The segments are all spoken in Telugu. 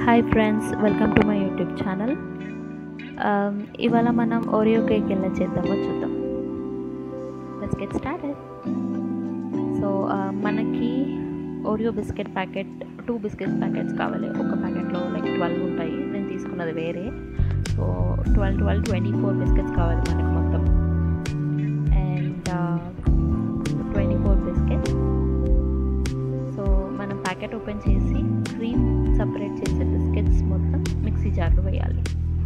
hi friends welcome to my YouTube channel ఇవాళ మనం ఓరియో కేక్ ఎలా చేద్దామో చూద్దాం లెట్స్ గెట్ స్టార్టెడ్ సో మనకి Oreo biscuit packet two biscuit packets కావాలి ఒక ప్యాకెట్లో లైక్ ట్వెల్వ్ ఉంటాయి నేను తీసుకున్నది వేరే so twelve twelve twenty four biscuits కావాలి మనకు మొత్తం and twenty four biscuits so మనం ప్యాకెట్ ఓపెన్ చేసి క్రీమ్ సపరేట్ చేసే బిస్కెట్స్ మొత్తం మిక్సీ జార్లో వేయాలి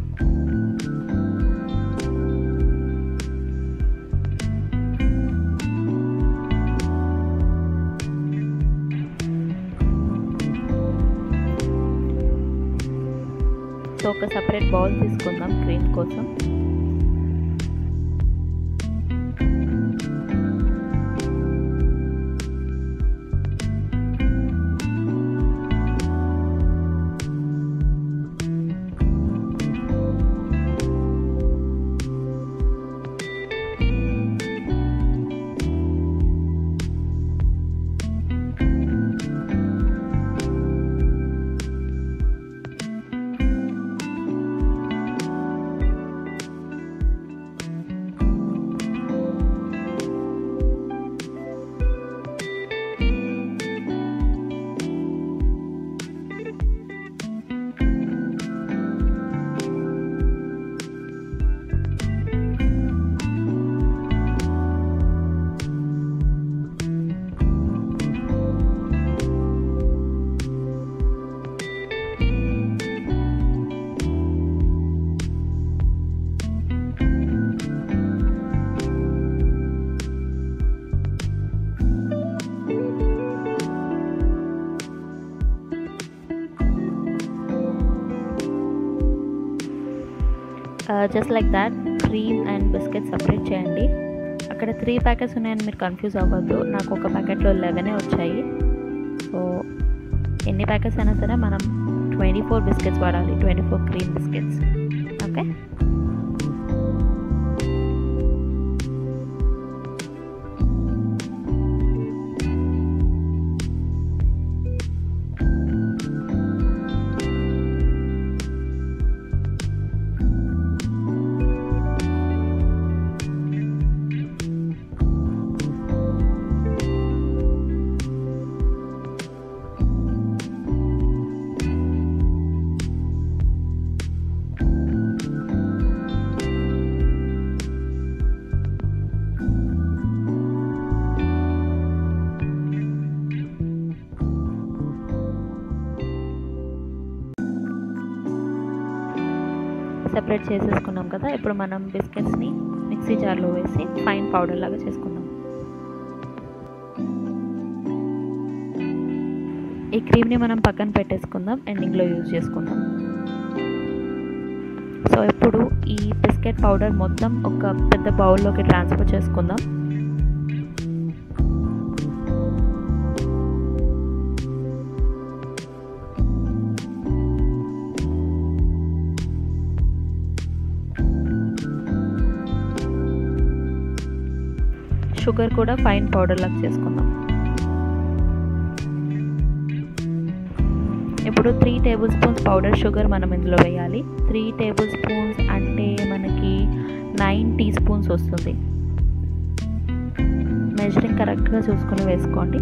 సో ఒక సపరేట్ బౌల్ తీసుకుందాం క్రీమ్ కోసం just like that cream and biscuit separate చేయండి అక్కడ త్రీ ప్యాకెట్స్ ఉన్నాయని మీరు కన్ఫ్యూజ్ అవ్వద్దు నాకు ఒక ప్యాకెట్లో లెవెనే వచ్చాయి సో ఎన్ని ప్యాకెట్స్ అయినా సరే మనం ట్వంటీ ఫోర్ బిస్కెట్స్ వాడాలి twenty four cream biscuits okay separate చేసేసుకున్నాం కదా ఇప్పుడు మనం బిస్కెట్స్ని మిక్సీ జార్లో వేసి ఫైన్ పౌడర్ లాగా చేసుకుందాం ఈ క్రీమ్ని మనం పక్కన పెట్టేసుకుందాం ఎండింగ్లో యూజ్ చేసుకుందాం సో ఇప్పుడు ఈ బిస్కెట్ పౌడర్ మొత్తం ఒక పెద్ద బౌల్లోకి ట్రాన్స్ఫర్ చేసుకుందాం షుగర్ కూడా ఫైన్ పౌడర్ లాగా చేసుకుందాం ఇప్పుడు three tablespoons powder sugar మనం ఇందులో వేయాలి త్రీ టేబుల్ స్పూన్స్ అంటే మనకి నైన్ టీ స్పూన్స్ వస్తుంది మెజరింగ్ కరెక్ట్గా చూసుకొని వేసుకోండి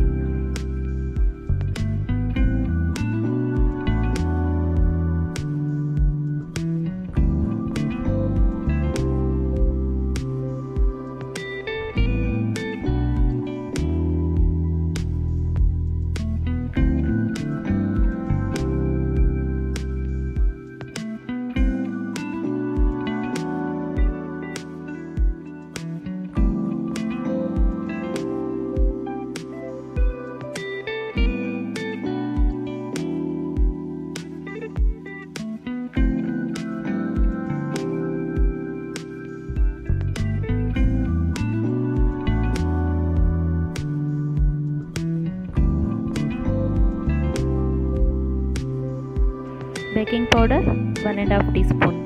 baking powder one and half teaspoon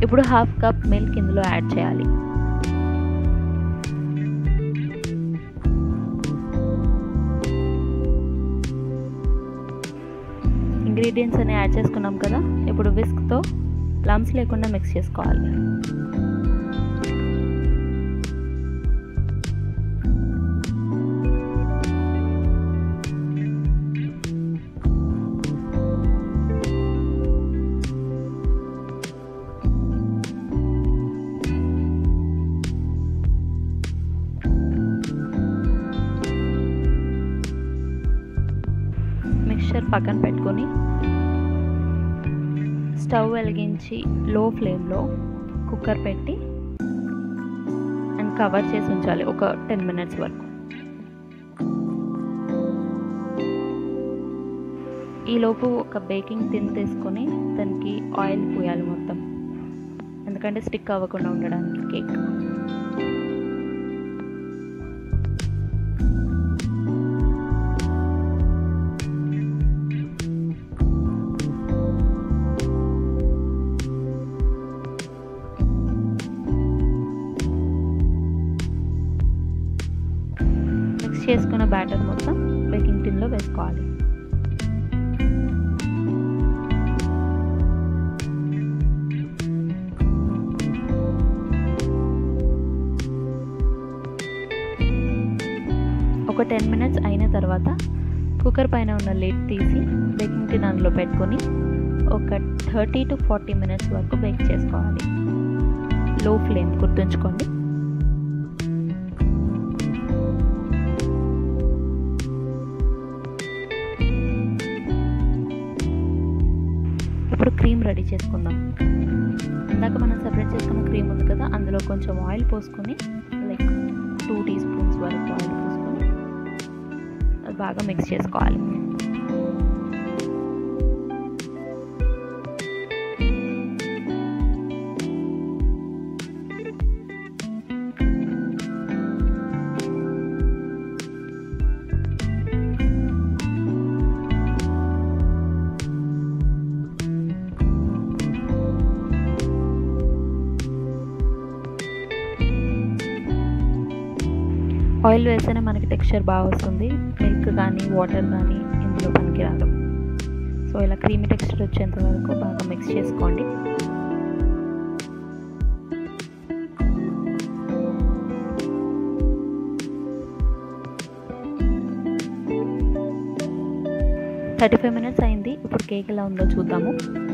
ఇప్పుడు హాఫ్ కప్ మిల్క్ ఇందులో యాడ్ చేయాలి ఇంగ్రీడియంట్స్ అన్ని యాడ్ చేసుకున్నాం కదా ఇప్పుడు విస్క్తో లమ్స్ లేకుండా మిక్స్ చేసుకోవాలి మిక్చర్ పక్కన పెట్టుకొని స్టవ్ వెలిగించి లో ఫ్లేమ్లో కుక్కర్ పెట్టి అండ్ కవర్ చేసి ఉంచాలి ఒక టెన్ మినిట్స్ వరకు ఈలోపు ఒక బేకింగ్ టిన్ తీసుకొని దానికి ఆయిల్ పోయాలి మొత్తం ఎందుకంటే స్టిక్ అవ్వకుండా ఉండడానికి కేక్ మిక్స్ చేసుకున్న బ్యాటర్ మొత్తం బేకింగ్ టిన్లో వేసుకోవాలి ఒక టెన్ మినిట్స్ అయిన తర్వాత కుక్కర్ పైన ఉన్న లిడ్ తీసి బేకింగ్ టిన్ అందులో పెట్టుకొని ఒక థర్టీ టు ఫార్టీ మినిట్స్ వరకు బేక్ చేసుకోవాలి లో ఫ్లేమ్ గుర్తుంచుకోండి ఇప్పుడు క్రీమ్ రెడీ చేసుకుందాం ఇందాక మనం సెపరేట్ చేసుకున్న క్రీమ్ ఉంది కదా అందులో కొంచెం ఆయిల్ పోసుకొని లైక్ టూ టీ స్పూన్స్ వరకు ఆయిల్ పోసుకొని అది బాగా మిక్స్ చేసుకోవాలి ఆయిల్ వేస్తేనే మనకి టెక్స్చర్ బాగా వస్తుంది మిల్క్ కానీ వాటర్ కానీ ఇందులో పనికిరాదు సో ఇలా క్రీమీ టెక్స్చర్ వచ్చేంత వరకు బాగా మిక్స్ చేసుకోండి థర్టీ ఫైవ్ మినిట్స్ అయింది ఇప్పుడు కేక్ ఎలా ఉందో చూద్దాము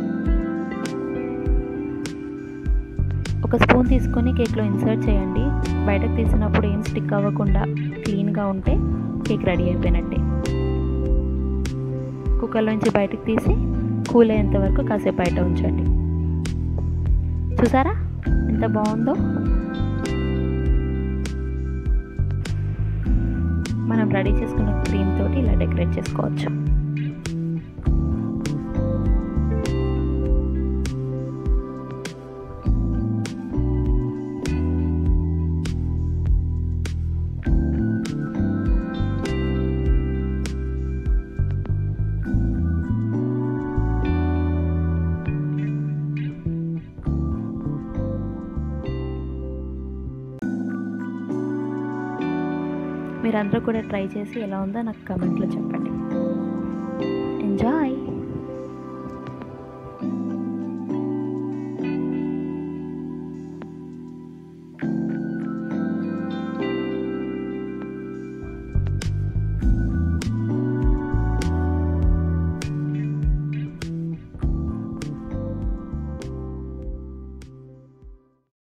ఒక స్పూన్ తీసుకొని కేక్లో ఇన్సర్ట్ చేయండి బయటకు తీసినప్పుడు ఏం స్టిక్ అవ్వకుండా క్లీన్గా ఉంటే కేక్ రెడీ అయిపోయినట్టే కుక్కర్లోంచి బయటకు తీసి కూల్ అయ్యేంత వరకు కాసేపు బయట ఉంచండి చూసారా ఎంత బాగుందో మనం రెడీ చేసుకున్న క్రీమ్ తోటి ఇలా డెకరేట్ చేసుకోవచ్చు మీరందరూ కూడా ట్రై చేసి ఎలా ఉందో నాకు కమెంట్లో చెప్పండి ఎంజాయ్